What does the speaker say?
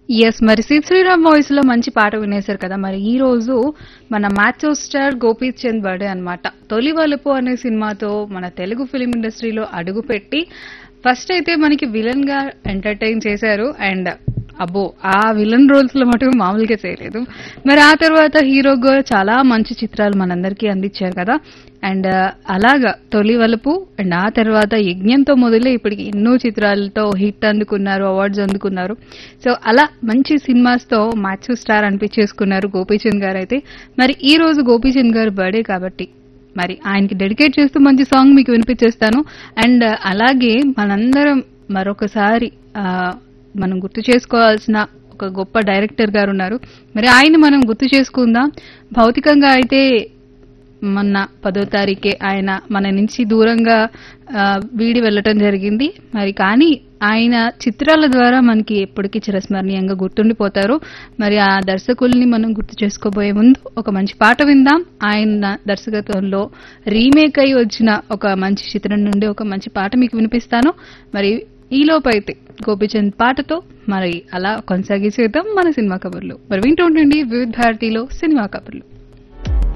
yes మరి C Sriram voice లో మంచి పాట వినేశారు కదా మరి ఈ రోజు మన maths star Gopichand Chand birthday అనమాట తొలి వలుపు అనే సినిమాతో మన తెలుగు ఫిలిం ఇండస్ట్రీలో అడుగుపెట్టి ఫస్ట్ అయితే మనకి విలన్ గా ఎంటర్టైన్ చేశారు అండ్ అబ్బో ఆ విలన్ రోల్స్ లో మటుకు మామూలుగా చేయలేదు మరి ఆ తర్వాత హీరోగా చాలా మంచి చిత్రాలు మనందరికీ అందించారు కదా అండ్ అలాగా తొలి వలుపు అండ్ ఆ తర్వాత యజ్ఞంతో మొదలై ఇప్పటికి ఎన్నో చిత్రాలతో హిట్ అందుకున్నారు అవార్డ్స్ అందుకున్నారు సో అలా మంచి సినిమాస్ తో మ్యాథ్స్ స్టార్ అనిపించేసుకున్నారు గోపీచంద్ గారు అయితే మరి ఈ రోజు గోపీచంద్ గారు బర్త్డే కాబట్టి మరి ఆయనకి డెడికేట్ చేస్తూ మంచి సాంగ్ మీకు వినిపించేస్తాను అండ్ అలాగే మనందరం మరొకసారి ఆ, మనం గుర్తు చేసుకోవాల్సిన ఒక గొప్ప డైరెక్టర్ గారు ఉన్నారు మరి ఆయన మనం గుర్తు చేసుకుందాం భౌతికంగా అయితే మొన్న పదో తారీఖే ఆయన మన నుంచి దూరంగా ఆ, వీడి వెళ్ళటం జరిగింది మరి కానీ ఆయన చిత్రాల ద్వారా మనకి ఎప్పటికీ చిరస్మరణీయంగా గుర్తుండిపోతారు మరి ఆ దర్శకుల్ని మనం గుర్తు చేసుకోబోయే ముందు ఒక మంచి పాట విందాం ఆయన దర్శకత్వంలో రీమేక్ అయి వచ్చిన ఒక మంచి చిత్రం నుండి ఒక మంచి పాట మీకు వినిపిస్తాను మరి ఈలోపు అయితే గోపిచంద్ పాటతో మరి అలా కొనసాగించేద్దాం మన సినిమా కబుర్లు మరి వింటూ ఉండండి వివిధ భారతిలో సినిమా కబుర్లు